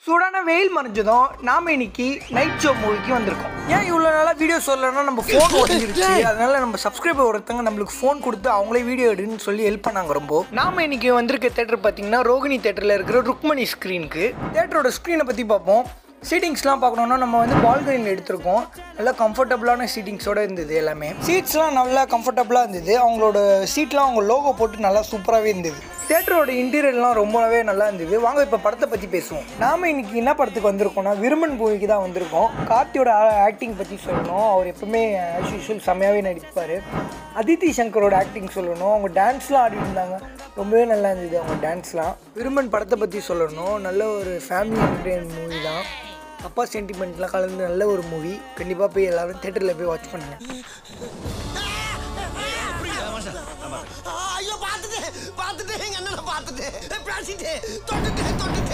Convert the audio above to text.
சூடான வெயில் மறைஞ்சதும் நாம இன்னைக்கு நைட் ஷோ மூவிக்கு வந்திருக்கோம் ஏன் இவ்வளோ நாளாக வீடியோ சொல்லலைன்னா நம்ம ஃபோன் உடஞ்சிருச்சு அதனால நம்ம சப்ஸ்கிரைபர் ஒருத்தவங்க நம்மளுக்கு ஃபோன் கொடுத்து அவங்களே வீடியோ எடுன்னு சொல்லி ஹெல்ப் பண்ணாங்க ரொம்ப நாம இன்னைக்கு வந்திருக்க தேட்டர் பார்த்தீங்கன்னா ரோகிணி தேட்டரில் இருக்கிற ருக்மணி ஸ்க்ரீனுக்கு தேட்டரோட ஸ்க்ரீனை பற்றி பார்ப்போம் சீட்டிங்ஸ்லாம் பார்க்கணுன்னா நம்ம வந்து பால்கனியில் எடுத்திருக்கோம் நல்லா கம்ஃபர்டபுளான சீட்டிங்ஸோட இருந்தது எல்லாமே சீட்ஸ்லாம் நல்லா கம்ஃபர்டபுளாக இருந்தது அவங்களோட சீட்லாம் அவங்க லோகோ போட்டு நல்லா சூப்பராகவே இருந்தது தேட்டரோட இன்டீரியர்லாம் ரொம்பவே நல்லா இருந்தது வாங்க இப்போ படத்தை பற்றி பேசுவோம் நாம இன்னைக்கு என்ன படத்துக்கு வந்திருக்கோம்னா விருமன் மூவிக்கு தான் வந்திருக்கோம் கார்த்தியோட ஆக்டிங் பற்றி சொல்லணும் அவர் எப்பவுமே ஆஸ் யூஷுவல் செம்மையாகவே நடிப்பார் அதித்தி சங்கரோட ஆக்டிங் சொல்லணும் அவங்க டான்ஸ்லாம் ஆடிட்டு இருந்தாங்க ரொம்பவே நல்லா இருந்தது அவங்க டான்ஸ்லாம் விருமன் படத்தை பற்றி சொல்லணும் நல்ல ஒரு ஃபேமிலி என்டர்டெயின் மூவி தான் அப்பா சென்டிமெண்ட்லாம் கலந்து நல்ல ஒரு மூவி கண்டிப்பாக போய் எல்லாரும் தேட்டரில் போய் வாட்ச் பண்ணுங்க ஐயோ பார்த்துட்டு பார்த்துட்டு எங்க அண்ணனை பார்த்துட்டு பேசிட்டு தொட்டுட்டு தொட்டுட்டு